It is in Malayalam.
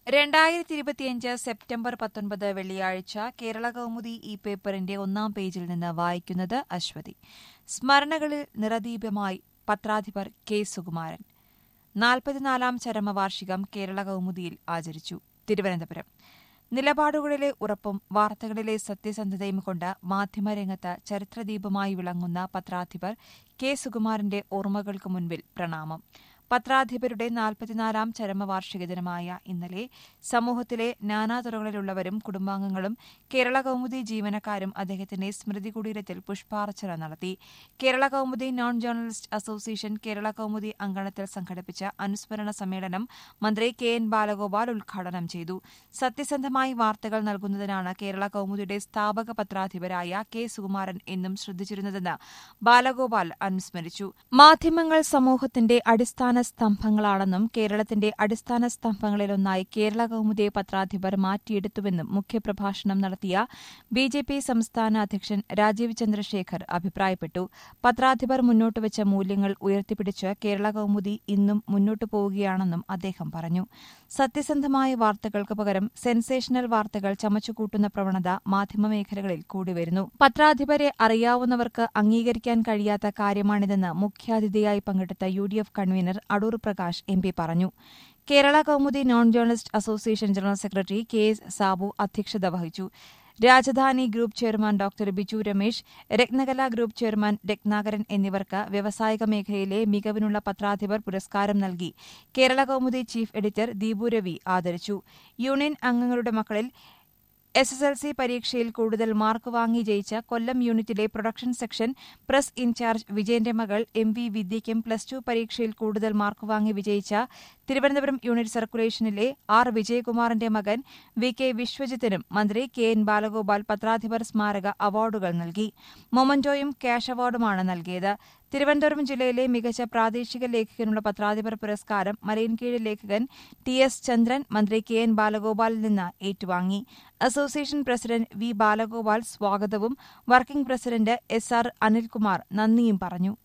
രണ്ടായിരത്തി ഇരുപത്തിയഞ്ച് സെപ്റ്റംബർ പത്തൊൻപത് വെള്ളിയാഴ്ച കേരള കൗമുദി ഈ പേപ്പറിന്റെ ഒന്നാം പേജിൽ നിന്ന് വായിക്കുന്നത് അശ്വതി സ്മരണകളിൽ നിറദീപമായി പത്രാധിപർ കെ സുകുമാരൻ നാൽപ്പത്തിനാലാം ചരമവാർഷികം കേരള കൗമുദിയിൽ ആചരിച്ചു തിരുവനന്തപുരം നിലപാടുകളിലെ ഉറപ്പും വാർത്തകളിലെ സത്യസന്ധതയും കൊണ്ട് മാധ്യമരംഗത്ത് ചരിത്രദീപമായി വിളങ്ങുന്ന പത്രാധിപർ കെ സുകുമാരന്റെ ഓർമ്മകൾക്ക് മുൻപിൽ പ്രണാമം പത്രാധിപരുടെ നാൽപ്പത്തിനാലാം ചരമവാർഷിക ദിനമായ ഇന്നലെ സമൂഹത്തിലെ നാനാതുറകളിലുള്ളവരും കുടുംബാംഗങ്ങളും കേരള കൗമുദി ജീവനക്കാരും അദ്ദേഹത്തിന്റെ സ്മൃതി കുടീരത്തിൽ പുഷ്പാർച്ചന നടത്തി Kerala Kaumudi non journalist association Kerala Kaumudi അങ്കണത്തിൽ സംഘടിപ്പിച്ച അനുസ്മരണ സമ്മേളനം മന്ത്രി കെ എൻ ബാലഗോപാൽ ഉദ്ഘാടനം ചെയ്തു സത്യസന്ധമായി വാർത്തകൾ നൽകുന്നതിനാണ് കേരള കൗമുദിയുടെ സ്ഥാപക പത്രാധിപരായ കെ സുകുമാരൻ എന്നും ശ്രദ്ധിച്ചിരുന്നതെന്ന് ബാലഗോപാൽ അനുസ്മരിച്ചു മാധ്യമങ്ങൾ സമൂഹത്തിന്റെ അടിസ്ഥാന സ്തംഭങ്ങളാണെന്നും കേരളത്തിന്റെ അടിസ്ഥാന സ്തംഭങ്ങളിലൊന്നായി കേരള കൗമുദിയെ പത്രാധിപർ മാറ്റിയെടുത്തുവെന്നും മുഖ്യപ്രഭാഷണം നടത്തിയ ബി ജെ പി സംസ്ഥാന അധ്യക്ഷൻ രാജീവ് ചന്ദ്രശേഖർ അഭിപ്രായപ്പെട്ടു പത്രാധിപർ മുന്നോട്ടുവച്ച മൂല്യങ്ങൾ ഉയർത്തിപ്പിടിച്ച് കേരള കൗമുദി ഇന്നും മുന്നോട്ടു പോവുകയാണെന്നും അദ്ദേഹം പറഞ്ഞു സത്യസന്ധമായ വാർത്തകൾക്ക് പകരം സെൻസേഷണൽ വാർത്തകൾ ചമച്ചുകൂട്ടുന്ന പ്രവണത മാധ്യമമേഖലകളിൽ കൂടിവരുന്നു പത്രാധിപരെ അറിയാവുന്നവർക്ക് അംഗീകരിക്കാൻ കഴിയാത്ത കാര്യമാണിതെന്ന് മുഖ്യാതിഥിയായി പങ്കെടുത്ത U D F convenor Adoor Prakash M P പറഞ്ഞു Kerala Kaumudi non journalist association general secretary K S Sabu അധ്യക്ഷത വഹിച്ചു Rajadhani group chairman doctor Biju Ramesh Rathnakala group chairman Ratnakaran എന്നിവർക്ക് വ്യവസായിക മേഖലയിലെ മികവിനുള്ള പത്രാധിപർ പുരസ്കാരം നൽകി കേരള കൗമുദി ചീഫ് എഡിറ്റർ ദീപു രവി ആദരിച്ചു യൂണിയൻ അംഗങ്ങളുടെ മക്കളിൽ എസ് എസ് എൽ സി പരീക്ഷയിൽ കൂടുതൽ മാർക്ക് വാങ്ങി ജയിച്ച കൊല്ലം യൂണിറ്റിലെ പ്രൊഡക്ഷൻ സെക്ഷൻ പ്രസ് ഇൻചാർജ് വിജയന്റെ മകൾ എം വി വിദ്യയ്ക്കും പ്ലസ് ടു പരീക്ഷയിൽ കൂടുതൽ മാർക്ക് വാങ്ങി വിജയിച്ച തിരുവനന്തപുരം യൂണിറ്റ് സർക്കുലേഷനിലെ ആർ വിജയകുമാറിന്റെ മകൻ വി കെ വിശ്വജിത്തിനും മന്ത്രി കെ എൻ ബാലഗോപാൽ പത്രാധിപർ സ്മാരക അവാർഡുകൾ നൽകി മൊമന്റോയും ക്യാഷ് അവാർഡുമാണ് നൽകിയത് തിരുവനന്തപുരം ജില്ലയിലെ മികച്ച പ്രാദേശിക ലേഖകനുള്ള പത്രാധിപർ പുരസ്കാരം മലയൻകീഴ് ലേഖകൻ ടി എസ് ചന്ദ്രൻ മന്ത്രി കെ എൻ ബാലഗോപാലിൽ നിന്ന് ഏറ്റുവാങ്ങി അസോസിയേഷൻ പ്രസിഡന്റ് വി ബാലഗോപാൽ സ്വാഗതവും working president S R Anilkumar നന്ദിയും പറഞ്ഞു